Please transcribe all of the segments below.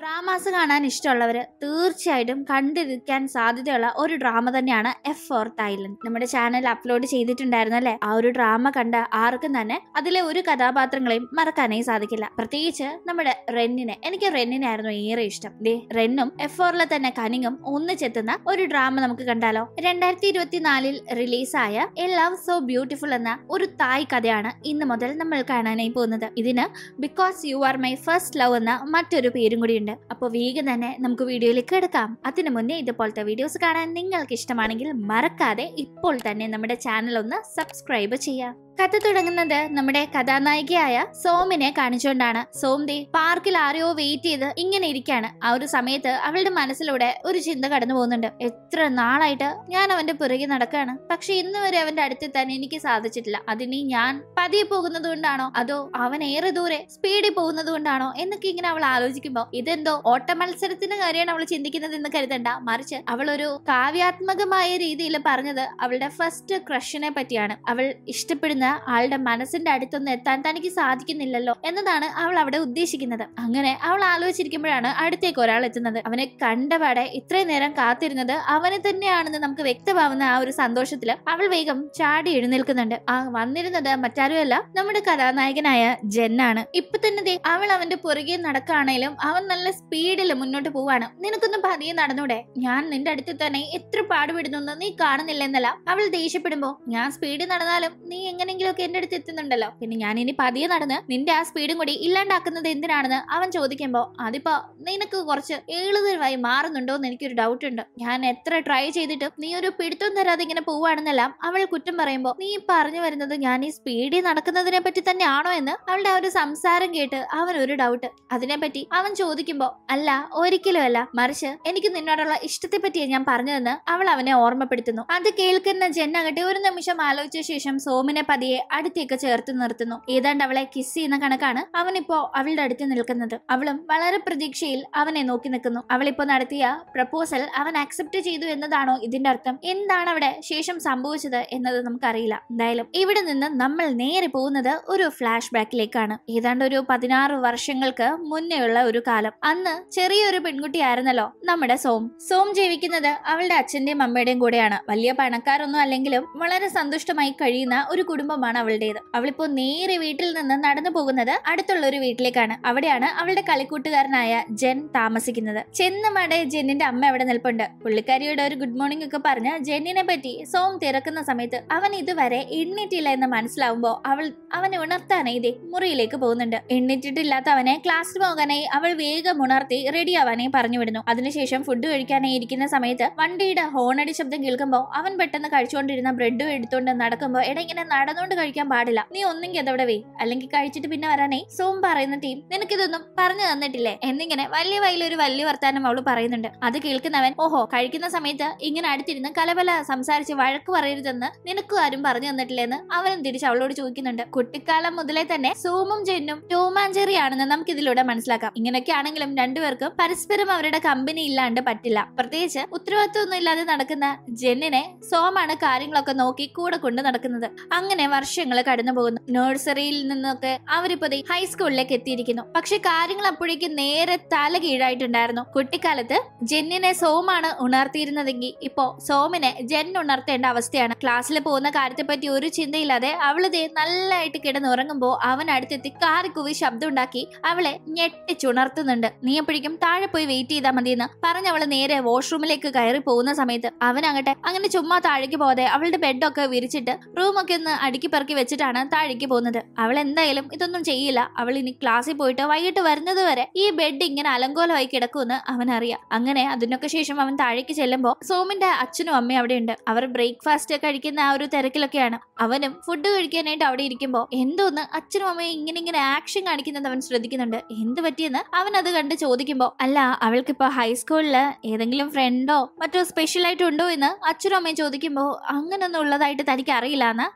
dramas കാണാൻ ഇഷ്ടമുള്ളവർ തീർച്ചയായിട്ടും കണ്ടിരിക്കാൻ സാധ്യതയുള്ള ഒരു ഡ്രാമ തന്നെയാണ് എഫ് ഫോർ തായ്ലൻഡ് നമ്മുടെ ചാനൽ അപ്ലോഡ് ചെയ്തിട്ടുണ്ടായിരുന്നു അല്ലേ ആ ഒരു ഡ്രാമ കണ്ട ആർക്കും തന്നെ അതിലെ ഒരു കഥാപാത്രങ്ങളെയും മറക്കാനേ സാധിക്കില്ല പ്രത്യേകിച്ച് നമ്മുടെ റെന്നിനെ എനിക്ക് റെന്നിനെ ആയിരുന്നു ഏറെ ഇഷ്ടം ദേ റെന്നും എഫ് ഫോറിലെ തന്നെ കനിങ്ങും ഒന്നിച്ചെത്തുന്ന ഒരു ഡ്രാമ നമുക്ക് കണ്ടാലോ രണ്ടായിരത്തി ഇരുപത്തിനാലിൽ റിലീസായ എ ലവ് സോ ബ്യൂട്ടിഫുൾ എന്ന ഒരു തായ് കഥയാണ് ഇന്ന് മുതൽ നമ്മൾ കാണാനായി പോകുന്നത് ഇതിന് because you are my first love എന്ന മറ്റൊരു പേരും കൂടിയുണ്ട് അപ്പോൾ വേഗം തന്നെ നമുക്ക് വീഡിയോയിലേക്ക് എടുക്കാം അതിനു മുന്നേ ഇതുപോലത്തെ വീഡിയോസ് കാണാൻ നിങ്ങൾക്ക് ഇഷ്ടമാണെങ്കിൽ മറക്കാതെ ഇപ്പോൾ തന്നെ നമ്മുടെ ചാനൽ ഒന്ന് സബ്സ്ക്രൈബ് ചെയ്യാം കഥ തുടങ്ങുന്നത് നമ്മുടെ കഥാനായികയായ സോമിനെ കാണിച്ചുകൊണ്ടാണ് സോം ദേ പാർക്കിൽ ആരെയോ വെയിറ്റ് ചെയ്ത് ഇങ്ങനെ ഇരിക്കാണ് ആ ഒരു സമയത്ത് അവളുടെ മനസ്സിലൂടെ ഒരു ചിന്ത കടന്നു പോകുന്നുണ്ട് എത്ര നാളായിട്ട് ഞാൻ അവന്റെ പുറകെ നടക്കാണ് പക്ഷെ ഇന്ന് വരെ അവന്റെ അടുത്തെത്താൻ എനിക്ക് സാധിച്ചിട്ടില്ല അതിനി ഞാൻ പതിയെ പോകുന്നത് കൊണ്ടാണോ അതോ അവൻ ഏറെ ദൂരെ സ്പീഡിൽ പോകുന്നത് കൊണ്ടാണോ എന്നൊക്കെ ഇങ്ങനെ അവൾ ആലോചിക്കുമ്പോ ഇതെന്തോ ഓട്ട മത്സരത്തിന്റെ കാര്യമാണ് അവൾ ചിന്തിക്കുന്നത് എന്ന് കരുതണ്ട മറിച്ച് അവൾ ഒരു കാവ്യാത്മകമായ രീതിയിൽ പറഞ്ഞത് അവളുടെ ഫസ്റ്റ് ക്രഷിനെ പറ്റിയാണ് അവൾ ഇഷ്ടപ്പെടുന്ന ആളുടെ മനസ്സിന്റെ അടുത്തൊന്നും എത്താൻ തനിക്ക് സാധിക്കുന്നില്ലല്ലോ എന്നതാണ് അവൾ അവിടെ ഉദ്ദേശിക്കുന്നത് അങ്ങനെ അവൾ ആലോചിച്ചിരിക്കുമ്പോഴാണ് അടുത്തേക്ക് ഒരാൾ എത്തുന്നത് അവനെ കണ്ടപാടെ ഇത്രയും നേരം കാത്തിരുന്നത് അവനെ തന്നെയാണെന്ന് നമുക്ക് വ്യക്തമാവുന്ന ആ ഒരു സന്തോഷത്തില് അവൾ വേഗം ചാടി എഴുന്നേൽക്കുന്നുണ്ട് ആ വന്നിരുന്നത് മറ്റാരുമല്ല നമ്മുടെ കഥാനായകനായ ജെന്നാണ് ഇപ്പൊ തന്നെ ദേ അവൾ അവന്റെ പുറകെ നടക്കുകയാണേലും അവൻ നല്ല സ്പീഡിൽ മുന്നോട്ട് പോവാണ് നിനക്കൊന്നും പതിയെ നടന്നൂടെ ഞാൻ നിന്റെ അടുത്ത് തന്നെ എത്ര പാടുപെടുന്നു നീ കാണുന്നില്ല എന്നല്ല അവൾ ദേഷ്യപ്പെടുമ്പോ ഞാൻ സ്പീഡിൽ നടന്നാലും നീ എങ്ങനെങ്കിലും ഒക്കെ എന്റെ അടുത്ത് എത്തുന്നുണ്ടല്ലോ പിന്നെ ഞാൻ ഇനി പതിയെ നടന്ന് നിന്റെ ആ സ്പീഡും കൂടി ഇല്ലാണ്ടാക്കുന്നത് എന്തിനാണെന്ന് അവൻ ചോദിക്കുമ്പോ അതിപ്പോ നിനക്ക് കുറച്ച് ഏളുതരവായി മാറുന്നുണ്ടോ എന്ന് എനിക്കൊരു ഡൗട്ട് ഉണ്ട് ഞാൻ എത്ര ട്രൈ ചെയ്തിട്ടും നീ ഒരു പിടുത്തം തരാതെ ഇങ്ങനെ പോവാണെന്നെല്ലാം അവൾ കുറ്റം പറയുമ്പോ നീ പറഞ്ഞു വരുന്നത് ഞാൻ ഈ സ്പീഡിൽ നടക്കുന്നതിനെ പറ്റി തന്നെയാണോ എന്ന് അവളുടെ ആ ഒരു സംസാരം കേട്ട് അവൻ ഒരു ഡൗട്ട് അതിനെപ്പറ്റി അവൻ ചോദിക്കുമ്പോ അല്ല ഒരിക്കലും അല്ല മറിച്ച് എനിക്ക് നിന്നോടുള്ള ഇഷ്ടത്തെ പറ്റിയാണ് ഞാൻ പറഞ്ഞതെന്ന് അവൾ അവനെ ഓർമ്മപ്പെടുത്തുന്നു അത് കേൾക്കുന്ന ജെന്നാകട്ടെ ഒരു നിമിഷം ആലോചിച്ച ശേഷം സോമിനെ പതിയെ അടുത്തേക്ക് ചേർത്ത് നിർത്തുന്നു ഏതാണ്ട് അവളെ കിസ് ചെയ്യുന്ന കണക്കാണ് അവനിപ്പോ അവളുടെ അടുത്ത് നിൽക്കുന്നത് അവളും വളരെ പ്രതീക്ഷയിൽ അവനെ നോക്കി നിൽക്കുന്നു അവളിപ്പോ നടത്തിയ പ്രപ്പോസൽ അവൻ അക്സെപ്റ്റ് ചെയ്തു എന്നതാണോ ഇതിന്റെ അർത്ഥം എന്താണ് അവിടെ ശേഷം സംഭവിച്ചത് എന്നത് നമുക്കറിയില്ല എന്തായാലും ഇവിടെ നിന്ന് നമ്മൾ നേരെ പോകുന്നത് ഒരു ഫ്ലാഷ് ബാക്കിലേക്കാണ് ഏതാണ്ട് ഒരു പതിനാറ് വർഷങ്ങൾക്ക് മുന്നേയുള്ള ഒരു കാലം അന്ന് ചെറിയൊരു പെൺകുട്ടിയായിരുന്നല്ലോ നമ്മുടെ സോം സോം ജീവിക്കുന്നത് അവളുടെ അച്ഛന്റെയും അമ്മയുടെയും കൂടെയാണ് വലിയ പണക്കാരൊന്നും അല്ലെങ്കിലും വളരെ സന്തുഷ്ടമായി കഴിയുന്ന ഒരു കുടുംബമാണ് അവളുടേത് അവളിപ്പോ നേരെ വീട്ടിൽ നിന്ന് നടന്നു പോകുന്നത് അടുത്തുള്ള ഒരു വീട്ടിലേക്കാണ് അവിടെയാണ് അവളുടെ കളിക്കൂട്ടുകാരനായ ജെൻ താമസിക്കുന്നത് ചെന്നുമടെ ജെന്നിന്റെ അമ്മ അവിടെ നിൽപ്പുണ്ട് പുള്ളിക്കാരിയുടെ ഒരു ഗുഡ് മോർണിംഗ് ഒക്കെ പറഞ്ഞ് ജെന്നിനെ പറ്റി സോം തിരക്കുന്ന സമയത്ത് അവൻ ഇതുവരെ എണ്ണിട്ടില്ല എന്ന് മനസ്സിലാവുമ്പോ അവൾ അവനെ ഉണർത്താനായി ഇതേ മുറിയിലേക്ക് പോകുന്നുണ്ട് എണ്ണിട്ടിട്ടില്ലാത്ത അവനെ ക്ലാസ്സിൽ പോകാനായി അവൾ വേഗം ഉണർത്തി റെഡി ആവാനായി പറഞ്ഞു വിടുന്നു അതിനുശേഷം ഫുഡ് കഴിക്കാനായി ഇരിക്കുന്ന സമയത്ത് വണ്ടിയുടെ ഹോണടി ശബ്ദം കേൾക്കുമ്പോൾ അവൻ പെട്ടെന്ന് കഴിച്ചുകൊണ്ടിരുന്ന ബ്രെഡ് എടുത്തുകൊണ്ട് നടക്കുമ്പോൾ എടാ ഇങ്ങനെ നടന്നുകൊണ്ട് കഴിക്കാൻ പാടില്ല നീ ഒന്നെങ്കിൽ അതവിടെ വേ അല്ലെങ്കിൽ കഴിച്ചിട്ട് പിന്നെ വരാനേ സോം പറയുന്ന ടീം നിനക്കിതൊന്നും പറഞ്ഞു തന്നിട്ടില്ലേ എന്നിങ്ങനെ വലിയ വലിയൊരു വലിയ വർത്താനം അവള് പറയുന്നുണ്ട് അത് കേൾക്കുന്നവൻ ഓഹോ കഴിക്കുന്ന സമയത്ത് ഇങ്ങനെ അടുത്തിരുന്ന് കലപല സംസാരിച്ച് വഴക്ക് പറയരുതെന്ന് നിനക്കും ആരും പറഞ്ഞു തന്നിട്ടില്ലെന്ന് അവനും തിരിച്ച് അവളോട് ചോദിക്കുന്നുണ്ട് കുട്ടിക്കാലം മുതലേ തന്നെ സോമും ജെന്നും ടോമാഞ്ചേറി ആണെന്ന് നമുക്ക് ഇതിലൂടെ മനസ്സിലാക്കാം ഇങ്ങനെയൊക്കെ ആണെങ്കിലും രണ്ടുപേർക്കും പരസ്പരം അവരുടെ കമ്പനി ഇല്ലാണ്ട് പറ്റില്ല പ്രത്യേകിച്ച് ഉത്തരവാദിത്വമൊന്നും ഇല്ലാതെ നടക്കുന്ന ജെന്നിനെ സോമാണ് കാര്യങ്ങളൊക്കെ നോക്കി കൂടെ കൊണ്ട് നടക്കുന്നത് അങ്ങനെ വർഷങ്ങൾ കടന്നു പോകുന്നു നഴ്സറിയിൽ നിന്നൊക്കെ അവരിപ്പോ ദേ ഹൈസ്കൂളിലേക്ക് എത്തിയിരിക്കുന്നു പക്ഷെ കാര്യങ്ങൾ അപ്പോഴേക്കും നേരെ തല കീഴായിട്ടുണ്ടായിരുന്നു കുട്ടിക്കാലത്ത് ജെന്നിനെ സോമാണ് ഉണർത്തിയിരുന്നതെങ്കിൽ ഇപ്പോ സോമിനെ ജെൻ ഉണർത്തേണ്ട അവസ്ഥയാണ് ക്ലാസ്സിൽ പോകുന്ന കാര്യത്തെപ്പറ്റി ഒരു ചിന്തയില്ലാതെ അവള് ദേ നല്ലതായിട്ട് കിടന്നുറങ്ങുമ്പോ അവൻ അടുത്തെത്തി കാറിക്കുവി ശബ്ദം ഉണ്ടാക്കി അവളെ ഞെട്ടിച്ചുണർത്തുന്നുണ്ട് നീ എപ്പോഴേക്കും താഴെ പോയി വെയിറ്റ് ചെയ്താൽ മതിയെന്ന് പറഞ്ഞ് അവള് നേരെ വാഷ്റൂമിലേക്ക് കയറി പോകുന്ന സമയത്ത് അവനാകട്ടെ അങ്ങനെ ചുമ്മാ താഴേക്ക് പോകാതെ അവളുടെ ബെഡൊക്കെ വിരിച്ചിട്ട് റൂമൊക്കെ ഒന്ന് അടുക്കി പെറുക്കി വെച്ചിട്ടാണ് താഴേക്ക് പോകുന്നത് അവൾ എന്തായാലും ഇതൊന്നും ചെയ്യില്ല അവൾ ഇനി ക്ലാസ്സിൽ പോയിട്ട് വൈകിട്ട് വരുന്നത് വരെ ഈ ബെഡ് ഇങ്ങനെ അലങ്കോലമായി കിടക്കുമെന്ന് അവനറിയാം അങ്ങനെ അതിനൊക്കെ ശേഷം അവൻ താഴേക്ക് ചെല്ലുമ്പോൾ സോമിന്റെ അച്ഛനും അമ്മയും അവിടെ ഉണ്ട് അവർ ബ്രേക്ക്ഫാസ്റ്റ് കഴിക്കുന്ന ആ ഒരു തിരക്കിലൊക്കെയാണ് അവനും ഫുഡ് കഴിക്കാനായിട്ട് അവിടെ ഇരിക്കുമ്പോൾ എന്തോന്ന് അച്ഛനും അമ്മയും ഇങ്ങനെ ഇങ്ങനെ ആക്ഷൻ കാണിക്കുന്നത് അവൻ ശ്രദ്ധിക്കുന്നുണ്ട് എന്ത് പറ്റിയെന്ന് അവൻ അത് കണ്ട് ചോദിക്കുമ്പോൾ അല്ല അവൾക്കിപ്പോ ഹൈസ്കൂളില് ഏതെങ്കിലും ഫ്രണ്ടോ മറ്റോ സ്പെഷ്യൽ ആയിട്ട് ഉണ്ടോ എന്ന് അച്ഛനും അമ്മയും ചോദിക്കുമ്പോൾ അങ്ങനൊന്നും ഉള്ളതായിട്ട് തനിക്ക് അറിയില്ല എന്ന് ജെൻ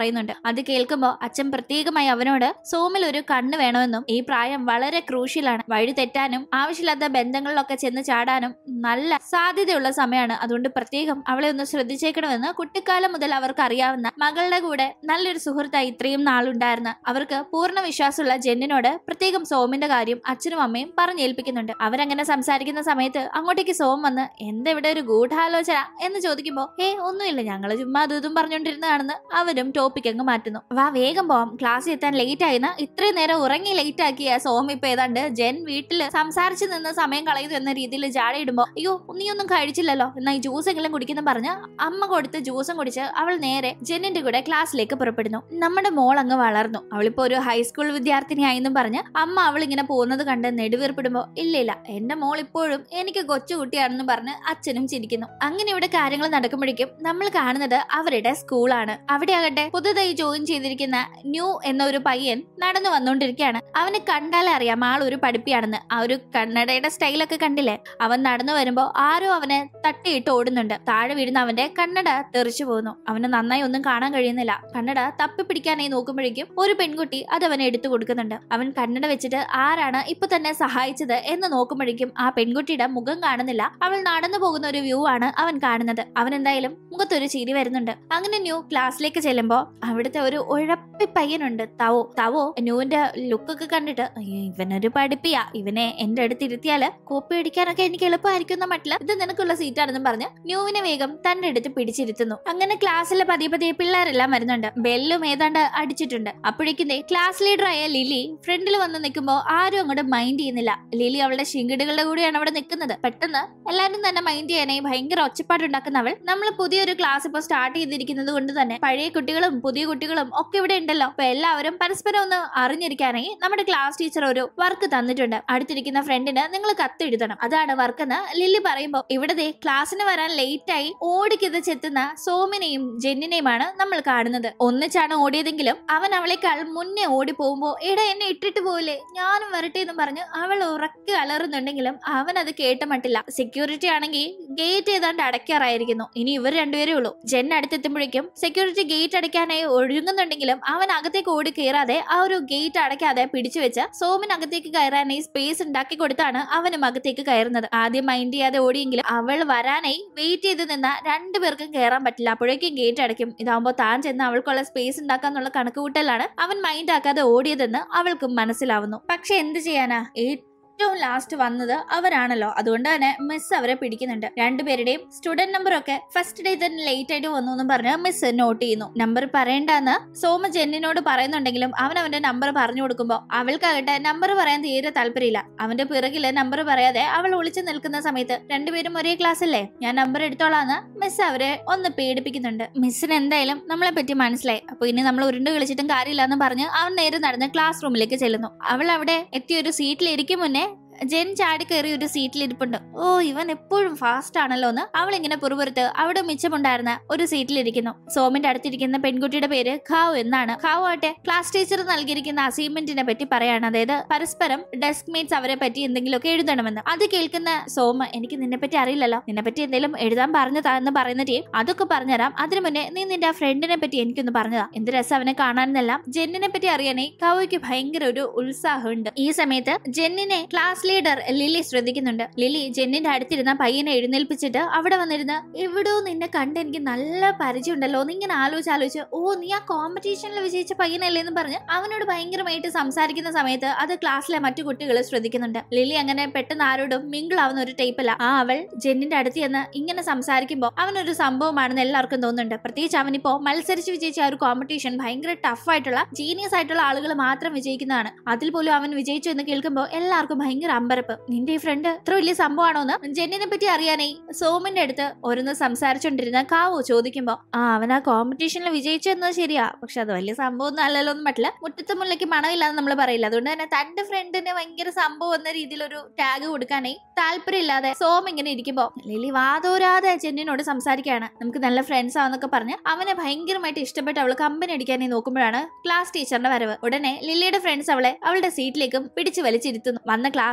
പറയുന്നുണ്ട് അത് കേൾക്കുമ്പോൾ അച്ഛൻ പ്രത്യേകമായി അവനോട് സോമിൽ ഒരു കണ്ണ് വേണമെന്നും ഈ പ്രായം വളരെ ക്രൂഷ്യലാണ് വഴി തെറ്റാനും ആവശ്യമില്ലാത്ത ബന്ധങ്ങളിലൊക്കെ ചെന്ന് ചാടാനും നല്ല സാധ്യതയുള്ള സമയമാണ് അതുകൊണ്ട് പ്രത്യേകം അവളെ ഒന്ന് ശ്രദ്ധിച്ചേക്കണമെന്ന് കുട്ടിക്കാലം മുതൽ അവർക്ക് അറിയാവുന്ന മകളുടെ കൂടെ നല്ലൊരു സുഹൃത്തായി ഇത്രയും നാളുണ്ടായിരുന്ന അവർക്ക് പൂർണ്ണ വിശ്വാസമുള്ള ജെന്നിനോട് പ്രത്യേകം സോമിന്റെ കാര്യം അച്ഛനും അമ്മയും പറഞ്ഞേൽപ്പിക്കുന്നുണ്ട് അവരങ്ങനെ സംസാരിക്കുന്ന സമയത്ത് അങ്ങോട്ടേക്ക് സോം വന്ന് എന്തെവിടെ ഒരു ഗൂഢാലോചന എന്ന് ചോദിക്കുമ്പോ ഏ ഒന്നുമില്ല ഞങ്ങള് ചുമ്മാ അതും ഇതും പറഞ്ഞുകൊണ്ടിരുന്നതാണെന്ന് അവരും ടോപ്പിക് അങ്ങ് മാറ്റുന്നു വാ വേഗം പോവാം ക്ലാസ്സിൽ എത്താൻ ലേറ്റ് ആയിന്ന് ഇത്രയും നേരം ഉറങ്ങി ലേറ്റ് ആക്കിയ സോം ഇപ്പൊ ഏതാണ്ട് ജെൻ വീട്ടില് സംസാരിച്ചു നിന്ന് സമയം കളയുന്നു എന്ന രീതിയിൽ ജാടയിടുമ്പോ അയ്യോ നീയൊന്നും കഴിച്ചില്ലല്ലോ എന്നാ ഈ ജ്യൂസ് എങ്കിലും കുടിക്കുന്ന പറഞ്ഞ് അമ്മ കൊടുത്ത് ജ്യൂസും കുടിച്ച് അവൾ നേരെ ജെന്നിന്റെ കൂടെ ക്ലാസ്സിലേക്ക് പുറപ്പെടുന്നു നമ്മുടെ മോൾ അങ്ങ് വളർന്നു അവളിപ്പോ ഒരു ഹൈസ്കൂൾ വിദ്യാർത്ഥിനിയായെന്നും പറഞ്ഞ് അമ്മ അവൾ ഇങ്ങനെ പോകുന്നത് കണ്ട് നെടുവീർപ്പിടുമ്പോ ഇല്ല ഇല്ല എന്റെ മോൾ ഇപ്പോഴും എനിക്ക് കൊച്ചുകുട്ടിയാണെന്ന് പറഞ്ഞ് അച്ഛനും ചിരിക്കുന്നു അങ്ങനെ ഇവിടെ കാര്യങ്ങൾ നടക്കുമ്പോഴേക്കും നമ്മൾ കാണുന്നത് അവരുടെ സ്കൂളാണ് അവിടെ ആകട്ടെ പുതുതായി ജോയിൻ ചെയ്തിരിക്കുന്ന ന്യൂ എന്ന ഒരു പയ്യൻ നടന്നു വന്നുകൊണ്ടിരിക്കുകയാണ് അവന് കണ്ടാലേ അറിയാം ആൾ ഒരു പഠിപ്പിയാണെന്ന് ആ ഒരു കണ്ണടയുടെ സ്റ്റൈലൊക്കെ കണ്ടില്ലേ അവൻ നടന്നു വരുമ്പോ ആരോ അവനെ തട്ടിയിട്ട് ഓടുന്നുണ്ട് താഴെ വീഴുന്ന അവന്റെ കണ്ണട തെറിച്ചു പോകുന്നു അവന് നന്നായി ഒന്നും കാണാൻ കഴിയുന്നില്ല കണ്ണട തപ്പി പിടിക്കാനായി നോക്കുമ്പോഴേക്കും ഒരു പെൺകുട്ടി അത് അവനെ എടുത്തു കൊടുക്കുന്നുണ്ട് അവൻ കണ്ണട വെച്ചിട്ട് ആരാണ് ഇപ്പൊ തന്നെ സഹായിച്ചത് എന്ന് നോക്കുമ്പോഴേക്കും ആ പെൺകുട്ടിയുടെ മുഖം കാണുന്നില്ല അവൾ നടന്നു പോകുന്ന ഒരു വ്യൂ ആണ് അവൻ കാണുന്നത് അവൻ എന്തായാലും മുഖത്തൊരു ചിരി വരുന്നുണ്ട് അങ്ങനെ ന്യൂ ക്ലാസ്സിലേക്ക് ചെല്ലുമ്പോ അവിടുത്തെ ഒരു ഉഴപ്പി പയ്യനുണ്ട് തവോ തവോ ന്യൂവിന്റെ ലുക്കൊക്കെ കണ്ടിട്ട് "അയ്യോ, ഇവനൊരു പഠിപ്പിയാ ഇവനെ എന്റെ അടുത്ത് ഇരുത്തിയാല് കോപ്പി അടിക്കാനൊക്കെ എനിക്ക് എളുപ്പമായിരിക്കും എന്ന മട്ടില് ഇത് നിനക്കുള്ള സീറ്റാണെന്നും പറഞ്ഞ് ന്യൂവിനെ വേഗം തന്റെ അടുത്ത് പിടിച്ചിരുത്തുന്നു അങ്ങനെ ക്ലാസ്സിലെ പതിയെ പതിയെ പിള്ളേരെല്ലാം വരുന്നുണ്ട് ബെല്ലും ഏതാണ്ട് അടിച്ചിട്ടുണ്ട് അപ്പോഴേക്കും ദേ ക്ലാസ് ലീഡറായ ലിലി ഫ്രണ്ടിൽ വന്ന് നിൽക്കുമ്പോൾ ആരും അങ്ങോട്ട് മൈൻഡ് ചെയ്യുന്നില്ല ലിലി അവളുടെ ശിങ്കിടികളുടെ കൂടെയാണ് അവിടെ നിൽക്കുന്നത് പെട്ടെന്ന് എല്ലാവരും തന്നെ മൈൻഡ് ചെയ്യാനായി ഭയങ്കര ഒച്ചപ്പാടുണ്ടാക്കുന്നവൾ നമ്മൾ പുതിയൊരു ക്ലാസ് ഇപ്പോൾ സ്റ്റാർട്ട് ചെയ്തിരിക്കുന്നത് കൊണ്ട് തന്നെ പഴയ കുട്ടികളും പുതിയ കുട്ടികളും ഒക്കെ ഇവിടെ ഉണ്ടല്ലോ അപ്പൊ എല്ലാവരും പരസ്പരം ഒന്ന് അറിഞ്ഞിരിക്കാനായി നമ്മുടെ ക്ലാസ് ടീച്ചർ ഒരു വർക്ക് തന്നിട്ടുണ്ട് അടുത്തിരിക്കുന്ന ഫ്രണ്ടിന് നിങ്ങൾ കത്തെഴുതണം അതാണ് വർക്ക് എന്ന് ലില്ലി പറയുമ്പോൾ ഇവിടെ ദേ ക്ലാസ്സിന് വരാൻ ലേറ്റ് ആയി ഓടിക്കിതച്ചെത്തുന്ന സോമിനെയും ജെന്നിനെയുമാണ് നമ്മൾ കാണുന്നത് ഒന്നിച്ചാണ് ഓടിയതെങ്കിലും അവൻ അവളെക്കാൾ മുന്നേ ഓടി പോകുമ്പോ എടാ എന്നെ ഇട്ടിട്ട് പോയില്ലേ ഞാനും വരട്ടെ എന്ന് പറഞ്ഞ് അവൾ ഉറക്കെ അലറുന്നുണ്ടെങ്കിലും അവൻ അത് കേട്ട മട്ടില്ല സെക്യൂരിറ്റി ആണെങ്കിൽ ഗേറ്റ് ഏതാണ്ട് അടയ്ക്കാറായിരിക്കുന്നു ഇനി ഇവർ രണ്ടുപേരേ ഉള്ളൂ ജെൻ അടുത്തെത്തുമ്പോഴേക്കും സെക്യൂരിറ്റി ഗേറ്റ് അടയ്ക്കാനായി ഒഴുകുന്നുണ്ടെങ്കിലും അവൻ അകത്തേക്ക് ഓടി കയറാതെ ആ ഒരു ഗേറ്റ് അടയ്ക്കാതെ പിടിച്ചു വെച്ച് സോമിനകത്തേക്ക് കയറാനായി സ്പേസ് ഉണ്ടാക്കി കൊടുത്താണ് അവനും അകത്തേക്ക് കയറുന്നത് ആദ്യം മൈൻഡ് ചെയ്യാതെ ഓടിയെങ്കിലും അവൾ വരാനായി വെയിറ്റ് ചെയ്ത് നിന്ന രണ്ടുപേർക്കും കയറാൻ പറ്റില്ല അപ്പോഴേക്കും ഗേറ്റ് അടയ്ക്കും ഇതാവുമ്പോൾ താൻ ചെന്ന് അവൾക്കുള്ള സ്പേസ് ഉണ്ടാക്കാന്നുള്ള കണക്കുകൂട്ടലാണ് അവൻ മൈൻഡ് ആക്കാതെ ഓടിയതെന്ന് അവൾക്കും മനസ്സിലാവുന്നു പക്ഷെ എന്ത് ചെയ്യാനാ ഏറ്റവും ലാസ്റ്റ് വന്നത് അവരാണല്ലോ അതുകൊണ്ട് തന്നെ മിസ് അവരെ പിടിക്കുന്നുണ്ട് രണ്ടുപേരുടെയും സ്റ്റുഡന്റ് നമ്പർ ഒക്കെ ഫസ്റ്റ് ഡേ തന്നെ ലേറ്റ് ആയിട്ട് വന്നു എന്നും പറഞ്ഞ് മിസ് നോട്ട് ചെയ്യുന്നു നമ്പർ പറയണ്ടെന്ന് സോമ ജെന്നിനോട് പറയുന്നുണ്ടെങ്കിലും അവൻ അവന്റെ നമ്പർ പറഞ്ഞു കൊടുക്കുമ്പോൾ അവൾക്കാകട്ടെ നമ്പർ പറയാൻ തീരെ താല്പര്യമില്ല അവന്റെ പിറകില് നമ്പർ പറയാതെ അവൾ ഒളിച്ചു നിൽക്കുന്ന സമയത്ത് രണ്ടുപേരും ഒരേ ക്ലാസ് അല്ലേ ഞാൻ നമ്പർ എടുത്തോളാന്ന് മിസ് അവരെ ഒന്ന് പേടിപ്പിക്കുന്നുണ്ട് മിസ്സിന് എന്തായാലും നമ്മളെ പറ്റി മനസ്സിലായി അപ്പൊ ഇനി നമ്മൾ ഉരുണ്ട് കളിച്ചിട്ടും കാര്യമില്ല എന്ന് പറഞ്ഞ് അവൻ നേരെ നടന്ന് ക്ലാസ് റൂമിലേക്ക് ചെല്ലുന്നു അവൾ അവിടെ എത്തിയ ഒരു സീറ്റിൽ ഇരിക്കും മുന്നേ ജെൻ ചാടി കയറി ഒരു സീറ്റിൽ ഇരിപ്പുണ്ട് ഓ ഇവൻ എപ്പോഴും ഫാസ്റ്റ് ആണല്ലോ എന്ന് അവൾ ഇങ്ങനെ പുറപുറത്ത് അവിടെ മിച്ചമുണ്ടായിരുന്ന ഒരു സീറ്റിൽ ഇരിക്കുന്നു സോമിന്റെ അടുത്തിരിക്കുന്ന പെൺകുട്ടിയുടെ പേര് ഖാവ് എന്നാണ് ഖാവ് ആട്ടെ ക്ലാസ് ടീച്ചർ നൽകിയിരിക്കുന്ന അസൈൻമെന്റിനെ പറ്റി പറയാണ് അതായത് പരസ്പരം ഡെസ്ക് മേറ്റ്സ് അവരെ പറ്റി എന്തെങ്കിലുമൊക്കെ എഴുതണമെന്ന് അത് കേൾക്കുന്ന സോമ എനിക്ക് നിന്നെ പറ്റി അറിയില്ലല്ലോ നിന്നെ പറ്റി എന്തെങ്കിലും എഴുതാൻ പറഞ്ഞതാ എന്ന് പറയുന്ന ടീം അതൊക്കെ പറഞ്ഞുതരാം അതിനു മുന്നേ നീ നിന്റെ ആ ഫ്രണ്ടിനെ പറ്റി എനിക്കൊന്ന് പറഞ്ഞതാ എന്ത് രസം അവനെ കാണാനെന്നല്ല ജെന്നിനെ പറ്റി അറിയാനേ ഖാവയ്ക്ക് ഭയങ്കര ഒരു ഉത്സാഹമുണ്ട് ഈ സമയത്ത് ജെന്നിനെ ക്ലാസ് ലീഡർ ലിലി ശ്രദ്ധിക്കുന്നുണ്ട് ലിലി ജെന്നിന്റെ അടുത്തിരുന്ന പയ്യനെ എഴുന്നേൽപ്പിച്ചിട്ട് അവിടെ വന്നിരുന്ന് എവിടോ നിന്നെ കണ്ട് എനിക്ക് നല്ല പരിചയമുണ്ടല്ലോ നീ ഇങ്ങനെ ആലോചിച്ച് ആലോചിച്ച് ഓ നീ ആ കോമ്പറ്റീഷനിൽ വിജയിച്ച പയ്യനല്ലേ എന്ന് പറഞ്ഞ് അവനോട് ഭയങ്കരമായിട്ട് സംസാരിക്കുന്ന സമയത്ത് അത് ക്ലാസ്സിലെ മറ്റു കുട്ടികൾ ശ്രദ്ധിക്കുന്നുണ്ട് ലിലി അങ്ങനെ പെട്ടെന്ന് ആരോടും മിങ്കിൾ ആവുന്ന ഒരു ടൈപ്പല്ല ആ അവൾ ജെന്നിന്റെ അടുത്ത് ചെന്ന് ഇങ്ങനെ സംസാരിക്കുമ്പോൾ അവനൊരു സംഭവമാണെന്ന് എല്ലാവർക്കും തോന്നുന്നുണ്ട് പ്രത്യേകിച്ച് അവനിപ്പോ മത്സരിച്ച് വിജയിച്ച ആ ഒരു കോമ്പറ്റീഷൻ ഭയങ്കര ടഫ് ആയിട്ടുള്ള ജീനിയസ് ആയിട്ടുള്ള ആളുകൾ മാത്രം വിജയിക്കുന്നതാണ് അതിൽ പോലും അവൻ വിജയിച്ചു എന്ന് കേൾക്കുമ്പോൾ എല്ലാവർക്കും ഭയങ്കര അമ്പരപ്പ് നിന്റെ ഈ ഫ്രണ്ട് ഇത്ര വലിയ സംഭവമാണോ എന്ന് ജെന്നിനെ പറ്റി അറിയാനായി സോമിന്റെ അടുത്ത് ഓരോന്ന് സംസാരിച്ചോണ്ടിരുന്ന കാവോ ചോദിക്കുമ്പോ ആ അവൻ ആ കോമ്പറ്റീഷനിൽ വിജയിച്ചു എന്നത് ശരിയാ പക്ഷെ അത് വലിയ സംഭവം ഒന്നും അല്ലല്ലോ എന്ന് പറ്റില്ല മുറ്റത്തെ മുല്ലയ്ക്ക് മണമില്ലാന്ന് നമ്മൾ പറയില്ല അതുകൊണ്ട് തന്നെ തന്റെ ഫ്രണ്ടിന് ഭയങ്കര സംഭവം എന്ന രീതിയിൽ ഒരു ടാഗ് കൊടുക്കാനായി താല്പര്യമില്ലാതെ സോം ഇങ്ങനെ ഇരിക്കുമ്പോ ലിലി വാതോരാതെ ജെന്നിനോട് സംസാരിക്കുകയാണ് നമുക്ക് നല്ല ഫ്രണ്ട്സ് ആണെന്നൊക്കെ പറഞ്ഞ് അവനെ ഭയങ്കരമായിട്ട് ഇഷ്ടപ്പെട്ട് അവൾ കമ്പനി അടിക്കാനായി നോക്കുമ്പോഴാണ് ക്ലാസ് ടീച്ചറിന്റെ വരവ് ഉടനെ ലില്ലിയുടെ ഫ്രണ്ട്സ് അവളെ അവളുടെ സീറ്റിലേക്കും പിടിച്ചു വലിച്ചിരുത്തുന്നു വന്ന ക്ലാസ്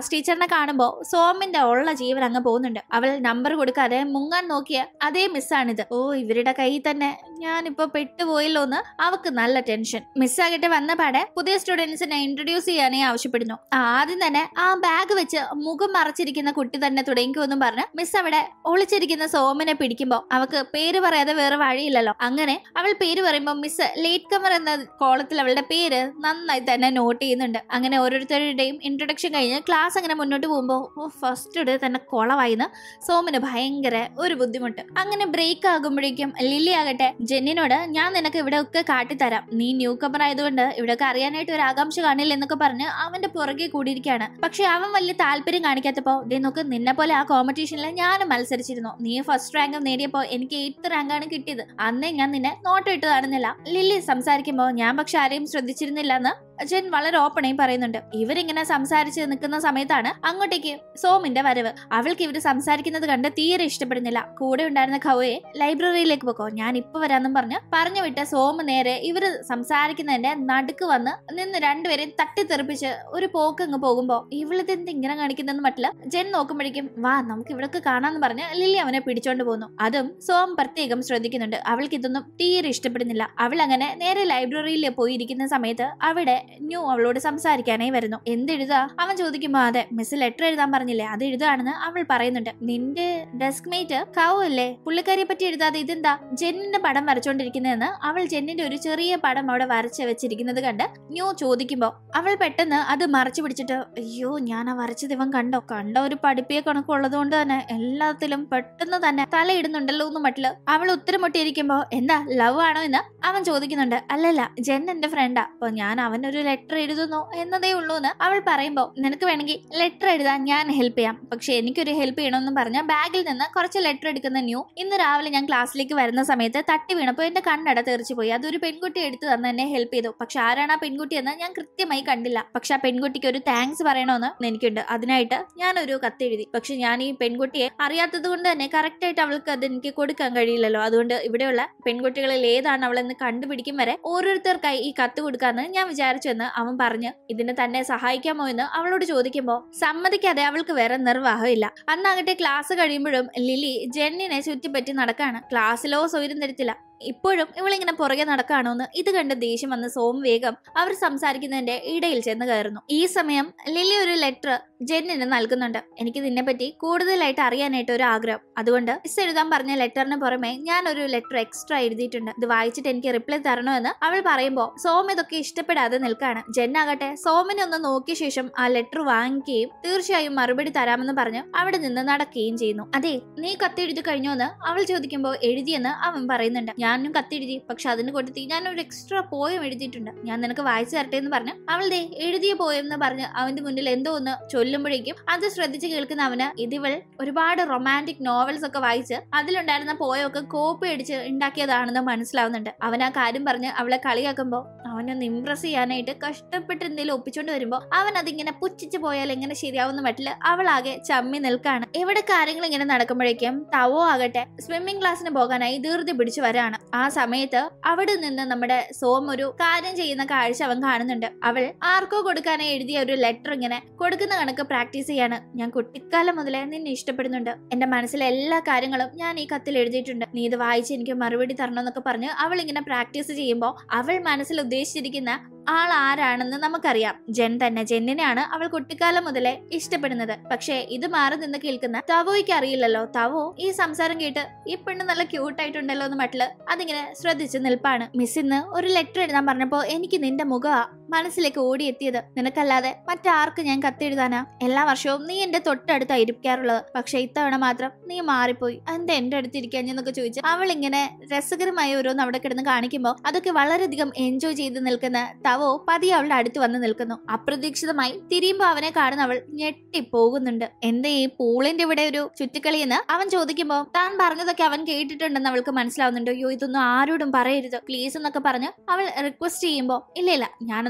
ക്ലാസ് ടീച്ചറിനെ കാണുമ്പോൾ സോമിന്റെ ഉള്ള ജീവൻ അങ്ങ് പോകുന്നുണ്ട് അവൾ നമ്പർ കൊടുക്കാതെ മുങ്ങാൻ നോക്കിയ അതേ മിസ്സാണിത് ഓ ഇവരുടെ കയ്യിൽ തന്നെ ഞാനിപ്പോ പെട്ടുപോയല്ലോ എന്ന് അവക്ക് നല്ല ടെൻഷൻ മിസ്സാകട്ടെ വന്ന പാടെ പുതിയ സ്റ്റുഡൻസിനെ ഇൻട്രൊഡ്യൂസ് ചെയ്യാനേ ആവശ്യപ്പെടുന്നു ആദ്യം തന്നെ ആ ബാഗ് വെച്ച് മുഖം മറച്ചിരിക്കുന്ന കുട്ടി തന്നെ തുടങ്ങിക്കുമെന്നും പറഞ്ഞ് മിസ് അവിടെ ഒളിച്ചിരിക്കുന്ന സോമിനെ പിടിക്കുമ്പോൾ അവക്ക് പേര് പറയാതെ വേറെ വഴിയില്ലല്ലോ അങ്ങനെ അവൾ പേര് പറയുമ്പോൾ മിസ് ലേറ്റ് കമർ എന്ന കോളത്തിൽ അവളുടെ പേര് നന്നായി തന്നെ നോട്ട് ചെയ്യുന്നുണ്ട് അങ്ങനെ ഓരോരുത്തരുടെയും ഇൻട്രൊഡക്ഷൻ കഴിഞ്ഞ് ക്ലാസ് അങ്ങനെ മുന്നോട്ട് പോകുമ്പോൾ ഫസ്റ്റ് ഡേ തന്നെ കൊളവായിന്ന് സോമിന് ഭയങ്കര ഒരു ബുദ്ധിമുട്ട് അങ്ങനെ ബ്രേക്ക് ആകുമ്പോഴേക്കും ലില്ലി ആകട്ടെ ജെന്നിനോട് ഞാൻ നിനക്ക് ഇവിടെ ഒക്കെ കാട്ടിത്തരാം നീ ന്യൂ കമർ ആയതുകൊണ്ട് ഇവിടെയൊക്കെ അറിയാനായിട്ട് ഒരു ആകാംക്ഷ കാണില്ല എന്നൊക്കെ പറഞ്ഞ് അവന്റെ പുറകെ കൂടിയിരിക്കുകയാണ് പക്ഷെ അവൻ വലിയ താല്പര്യം കാണിക്കാത്തപ്പോ ദേ നോക്ക് നിന്നെ പോലെ ആ കോമ്പറ്റീഷനിൽ ഞാൻ മത്സരിച്ചിരുന്നു നീ ഫസ്റ്റ് റാങ്ക് നേടിയപ്പോ എനിക്ക് എയ്ത്ത് റാങ്കാണ് കിട്ടിയത് അന്നേ ഞാൻ നിന്നെ നോട്ട് ഇട്ടതാണെന്നില്ല ലില്ലി സംസാരിക്കുമ്പോ ഞാൻ പക്ഷെ ആരെയും ശ്രദ്ധിച്ചിരുന്നില്ല എന്ന് ജെൻ വളരെ ഓപ്പണായി പറയുന്നുണ്ട് ഇവരിങ്ങനെ സംസാരിച്ച് നിൽക്കുന്ന സമയത്താണ് അങ്ങോട്ടേക്ക് സോമിന്റെ വരവ് അവൾക്ക് ഇവര് സംസാരിക്കുന്നത് കണ്ട് തീരെ ഇഷ്ടപ്പെടുന്നില്ല കൂടെ ഉണ്ടായിരുന്ന ഖൗയെ ലൈബ്രറിയിലേക്ക് പോക്കോ ഞാൻ ഇപ്പൊ വരാന്നും പറഞ്ഞ് പറഞ്ഞു വിട്ട സോമ് നേരെ ഇവര് സംസാരിക്കുന്നതിന്റെ നടുക്ക് വന്ന് നിന്ന് രണ്ടുപേരെയും തട്ടിത്തെറിപ്പിച്ച് ഒരു പോക്ക് അങ്ങ് പോകുമ്പോ ഇവളിത് എന്ത് ഇങ്ങനെ കാണിക്കുന്നെന്ന് മട്ടില് ജെൻ നോക്കുമ്പോഴേക്കും വാ നമുക്ക് ഇവിടൊക്കെ കാണാന്ന് പറഞ്ഞ് ലില്ലി അവനെ പിടിച്ചോണ്ട് പോകുന്നു അതും സോം പ്രത്യേകം ശ്രദ്ധിക്കുന്നുണ്ട് അവൾക്ക് ഇതൊന്നും തീരെ ഇഷ്ടപ്പെടുന്നില്ല അവൾ അങ്ങനെ നേരെ ലൈബ്രറിയിൽ പോയി ഇരിക്കുന്ന സമയത്ത് അവിടെ ന്യൂ അവളോട് സംസാരിക്കാനായി വരുന്നു എന്തെഴുതാ അവൻ ചോദിക്കുമ്പോ അതെ മിസ് ലെറ്റർ എഴുതാൻ പറഞ്ഞില്ലേ അത് എഴുതാണെന്ന് അവൾ പറയുന്നുണ്ട് നിന്റെ ഡെസ്ക് മേറ്റ് കൗ അല്ലേ പുള്ളിക്കാരിയെ പറ്റി എഴുതാതെ ഇതെന്താ ജെന്നിന്റെ പടം വരച്ചോണ്ടിരിക്കുന്നതെന്ന് അവൾ ജെന്നിന്റെ ഒരു ചെറിയ പടം അവിടെ വരച്ച് വെച്ചിരിക്കുന്നത് കണ്ട് ന്യൂ ചോദിക്കുമ്പോ അവൾ പെട്ടെന്ന് അത് മറച്ചു പിടിച്ചിട്ട് അയ്യോ ഞാൻ ആ വരച്ചത് ഇവൻ കണ്ടോ കണ്ട ഒരു പഠിപ്പിയെ കണക്കുള്ളത് കൊണ്ട് തന്നെ എല്ലാത്തിലും പെട്ടെന്ന് തന്നെ തലയിടുന്നുണ്ടല്ലോ എന്ന് മട്ടില് അവൾ ഉത്തരം മുട്ടിയിരിക്കുമ്പോ എന്താ ലവ് ആണോ എന്ന് അവൻ ചോദിക്കുന്നുണ്ട് അല്ലല്ല ജെൻ എന്റെ ഫ്രണ്ടാ അപ്പൊ ഞാൻ അവനൊരു ലെറ്റർ എഴുതുന്നു എന്നതേ ഉള്ളൂ എന്ന് അവൾ പറയുമ്പോ നിനക്ക് വേണമെങ്കിൽ ലെറ്റർ എഴുതാൻ ഞാൻ ഹെൽപ്പ് ചെയ്യാം പക്ഷെ എനിക്കൊരു ഹെൽപ്പ് ചെയ്യണമെന്ന് പറഞ്ഞ ബാഗിൽ നിന്ന് കുറച്ച് ലെറ്റർ എടുക്കുന്ന ന്യൂ ഇന്ന് രാവിലെ ഞാൻ ക്ലാസ്സിലേക്ക് വരുന്ന സമയത്ത് തട്ടി വീണപ്പോൾ എന്റെ കണ്ണട തെറിച്ചു പോയി അതൊരു പെൺകുട്ടി എടുത്തു തന്ന് എന്നെ ഹെൽപ്പ് ചെയ്തു പക്ഷെ ആരാണ് ആ പെൺകുട്ടി എന്ന് ഞാൻ കൃത്യമായി കണ്ടില്ല പക്ഷെ ആ പെൺകുട്ടിക്ക് ഒരു താങ്ക്സ് പറയണമെന്ന് എനിക്കുണ്ട് അതിനായിട്ട് ഞാനൊരു കത്തെഴുതി പക്ഷെ ഞാൻ ഈ പെൺകുട്ടിയെ അറിയാത്തത് കൊണ്ട് തന്നെ കറക്റ്റ് ആയിട്ട് അവൾക്ക് അത് എനിക്ക് കൊടുക്കാൻ കഴിയില്ലല്ലോ അതുകൊണ്ട് ഇവിടെയുള്ള പെൺകുട്ടികളിൽ ഏതാണ് അവളെന്ന് കണ്ടുപിടിക്കും വരെ ഓരോരുത്തർക്കായി ഈ കത്ത് കൊടുക്കാന്ന് ഞാൻ വിചാരിച്ചെന്ന് അവൻ പറഞ്ഞ് ഇതിനെ തന്നെ സഹായിക്കാമോ എന്ന് അവളോട് ചോദിക്കുമ്പോൾ സമ്മതിക്കാതെ അവൾക്ക് വേറെ നിർവാഹമില്ല അന്നാകട്ടെ ക്ലാസ് കഴിയുമ്പോഴും ലിലി ജെന്നിനെ ചുറ്റിപ്പറ്റി നടക്കാണ് ക്ലാസ്സിലോ സ്വൈര്യം തരത്തില്ല ഇപ്പോഴും ഇവളിങ്ങനെ പുറകെ നടക്കുകയാണോന്ന് ഇത് കണ്ട് ദേഷ്യം വന്ന് സോം വേഗം അവർ സംസാരിക്കുന്നതിന്റെ ഇടയിൽ ചെന്ന് കയറുന്നു ഈ സമയം ലിലി ഒരു ലെറ്റർ ജെന്നിന് നൽകുന്നുണ്ട് എനിക്ക് നിന്നെപ്പറ്റി കൂടുതലായിട്ട് അറിയാനായിട്ട് ഒരു ആഗ്രഹം അതുകൊണ്ട് മിസ് എഴുതാൻ പറഞ്ഞ ലെറ്ററിന് പുറമെ ഞാൻ ഒരു ലെറ്റർ എക്സ്ട്രാ എഴുതിയിട്ടുണ്ട് ഇത് വായിച്ചിട്ട് എനിക്ക് റിപ്ലൈ തരണമെന്ന് അവൾ പറയുമ്പോൾ സോം ഇതൊക്കെ ഇഷ്ടപ്പെടാതെ നിൽക്കാണ് ജെൻ ആകട്ടെ സോമിനെ ഒന്ന് നോക്കിയ ശേഷം ആ ലെറ്റർ വാങ്ങിക്കുകയും തീർച്ചയായും മറുപടി തരാമെന്ന് പറഞ്ഞ് അവിടെ നിന്ന് നടക്കുകയും ചെയ്യുന്നു അതെ നീ കത്തെഴുതി കഴിഞ്ഞോ എന്ന് അവൾ ചോദിക്കുമ്പോൾ എഴുതിയെന്ന് അവൻ പറയുന്നുണ്ട് ഞാനും കത്തെഴുതി പക്ഷെ അതിന് കൊടുത്തി ഞാൻ ഒരു എക്സ്ട്രാ പോയം എഴുതിയിട്ടുണ്ട് ഞാൻ നിനക്ക് വായിച്ചു തരട്ടെ എന്ന് പറഞ്ഞ് അവൾ ദേ എഴുതിയ പോയം എന്ന് പറഞ്ഞ് അവന്റെ മുന്നിൽ എന്തോ ഒന്ന് ചൊല്ലുമ്പോഴേക്കും അത് ശ്രദ്ധിച്ച് കേൾക്കുന്ന അവന് ഇതിവൾ ഒരുപാട് റൊമാൻറ്റിക് നോവൽസ് ഒക്കെ വായിച്ച് അതിലുണ്ടായിരുന്ന പോയമൊക്കെ കോപ്പി അടിച്ച് ഉണ്ടാക്കിയതാണെന്ന് മനസ്സിലാവുന്നുണ്ട് അവൻ ആ കാര്യം പറഞ്ഞ് അവളെ കളിയാക്കുമ്പോൾ അവനൊന്ന് ഇംപ്രസ് ചെയ്യാനായിട്ട് കഷ്ടപ്പെട്ട് എന്തെങ്കിലും ഒപ്പിച്ചോണ്ട് വരുമ്പോൾ അവൻ അതിങ്ങനെ പുച്ഛിച്ച് പോയാൽ എങ്ങനെ ശരിയാവുന്ന മട്ടില് അവളാകെ ചമ്മി നിൽക്കാണ് ഇവിടെ കാര്യങ്ങൾ ഇങ്ങനെ നടക്കുമ്പോഴേക്കും തവോ ആകട്ടെ സ്വിമ്മിംഗ് ക്ലാസ്സിന് പോകാനായി ധൃതി പിടിച്ചു വരാണ് ആ സമയത്ത് അവിടെ നിന്ന് നമ്മുടെ സോം ഒരു കാര്യം ചെയ്യുന്ന കാഴ്ച അവൻ കാണുന്നുണ്ട് അവൾ ആർക്കോ കൊടുക്കാനായി എഴുതിയ ഒരു ലെറ്റർ ഇങ്ങനെ കൊടുക്കുന്ന കണക്ക് പ്രാക്ടീസ് ചെയ്യാണ് ഞാൻ കുട്ടിക്കാലം മുതലേ നിന്നെ ഇഷ്ടപ്പെടുന്നുണ്ട് എന്റെ മനസ്സിലെ എല്ലാ കാര്യങ്ങളും ഞാൻ ഈ കത്തിൽ എഴുതിയിട്ടുണ്ട് നീ ഇത് വായിച്ച് എനിക്ക് മറുപടി തരണം എന്നൊക്കെ പറഞ്ഞ് അവൾ ഇങ്ങനെ പ്രാക്ടീസ് ചെയ്യുമ്പോൾ അവൾ മനസ്സിൽ ഉദ്ദേശിച്ചിരിക്കുന്ന ആൾ ആരാണെന്ന് നമുക്കറിയാം ജെൻ തന്നെ ജെന്നിനെയാണ് അവൾ കുട്ടിക്കാലം മുതലേ ഇഷ്ടപ്പെടുന്നത് പക്ഷേ ഇത് മാറി നിന്ന് കേൾക്കുന്ന തവോയ്ക്ക് അറിയില്ലല്ലോ തവോ ഈ സംസാരം കേട്ട് ഈ പെണ്ണ് നല്ല ക്യൂട്ടായിട്ടുണ്ടല്ലോ എന്ന് മട്ടില് അതിങ്ങനെ ശ്രദ്ധിച്ച് നിൽപ്പാണ് മിസ് ഇന്ന് ഒരു ലെറ്റർ എഴുതാൻ പറഞ്ഞപ്പോ എനിക്ക് നിന്റെ മുഖമാ മനസ്സിലേക്ക് ഓടിയെത്തിയത് നിനക്കല്ലാതെ മറ്റാർക്ക് ഞാൻ കത്തെഴുതാനാ എല്ലാ വർഷവും നീ എന്റെ തൊട്ടടുത്തായി ഇരിക്കാറുള്ളത് പക്ഷെ ഇത്തവണ മാത്രം നീ മാറിപ്പോയി എന്താ എന്റെ അടുത്ത് ഇരിക്കാഞ്ഞെന്നൊക്കെ ചോദിച്ച് അവൾ ഇങ്ങനെ രസകരമായ ഓരോന്ന് അവിടെ കിടന്ന് കാണിക്കുമ്പോൾ അതൊക്കെ വളരെയധികം എൻജോയ് ചെയ്ത് നിൽക്കുന്ന തവോ പതിയെ അവളുടെ അടുത്ത് വന്ന് നിൽക്കുന്നു അപ്രതീക്ഷിതമായി തിരിയുമ്പോ അവനെ കാണുന്ന അവൾ ഞെട്ടിപ്പോകുന്നുണ്ട് എന്താ ഈ പൂളിന്റെ ഇവിടെ ഒരു ചുറ്റിക്കളി എന്ന് അവൻ ചോദിക്കുമ്പോ താൻ പറഞ്ഞതൊക്കെ അവൻ കേട്ടിട്ടുണ്ടെന്ന് അവൾക്ക് മനസ്സിലാവുന്നുണ്ട് അയ്യോ ഇതൊന്നും ആരോടും പറയരുത് പ്ലീസ് എന്നൊക്കെ പറഞ്ഞ് അവൾ റിക്വസ്റ്റ് ചെയ്യുമ്പോ ഇല്ല ഇല്ല ഞാനൊന്നും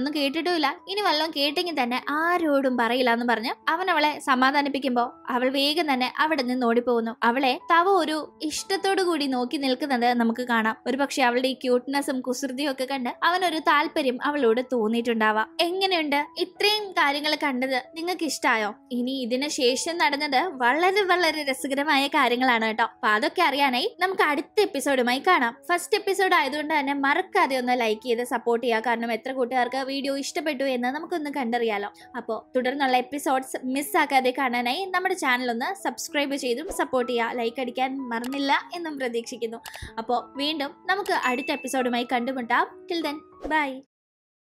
ഒന്നും കേട്ടിട്ടുമില്ല ഇനി വല്ലതും കേട്ടെങ്കിൽ തന്നെ ആരോടും പറയില്ല എന്ന് പറഞ്ഞ് അവൻ അവളെ സമാധാനിപ്പിക്കുമ്പോ അവൾ വേഗം തന്നെ അവിടെ നിന്ന് ഓടിപ്പോകുന്നു അവളെ തവ ഒരു ഇഷ്ടത്തോടു കൂടി നോക്കി നിൽക്കുന്നത് നമുക്ക് കാണാം ഒരു പക്ഷെ അവളുടെ ഈ ക്യൂട്ട്നെസ്സും കുസൃതിയും ഒക്കെ കണ്ട് അവനൊരു താല്പര്യം അവളോട് തോന്നിയിട്ടുണ്ടാവാം എങ്ങനെയുണ്ട് ഇത്രയും കാര്യങ്ങൾ കണ്ടത് നിങ്ങൾക്ക് ഇഷ്ടായോ ഇനി ഇതിന് ശേഷം നടന്നത് വളരെ വളരെ രസകരമായ കാര്യങ്ങളാണ് കേട്ടോ അപ്പൊ അതൊക്കെ അറിയാനായി നമുക്ക് അടുത്ത എപ്പിസോഡുമായി കാണാം ഫസ്റ്റ് എപ്പിസോഡ് ആയതുകൊണ്ട് തന്നെ മറക്കാതെ ഒന്ന് ലൈക്ക് ചെയ്ത് സപ്പോർട്ട് ചെയ്യുക കാരണം എത്ര കൂട്ടുകാർക്ക് വീഡിയോ ഇഷ്ടപ്പെട്ടു എന്ന് നമുക്കൊന്ന് കണ്ടറിയാലോ അപ്പോൾ തുടർന്നുള്ള എപ്പിസോഡ്സ് മിസ്സാക്കാതെ കാണാനായി നമ്മുടെ ചാനൽ ഒന്ന് സബ്സ്ക്രൈബ് ചെയ്തും സപ്പോർട്ട് ചെയ്യുക ലൈക്ക് അടിക്കാൻ മറന്നില്ല എന്നും പ്രതീക്ഷിക്കുന്നു അപ്പോൾ വീണ്ടും നമുക്ക് അടുത്ത എപ്പിസോഡുമായി കണ്ടുമുട്ടാം ടിൽ ദെൻ ബൈ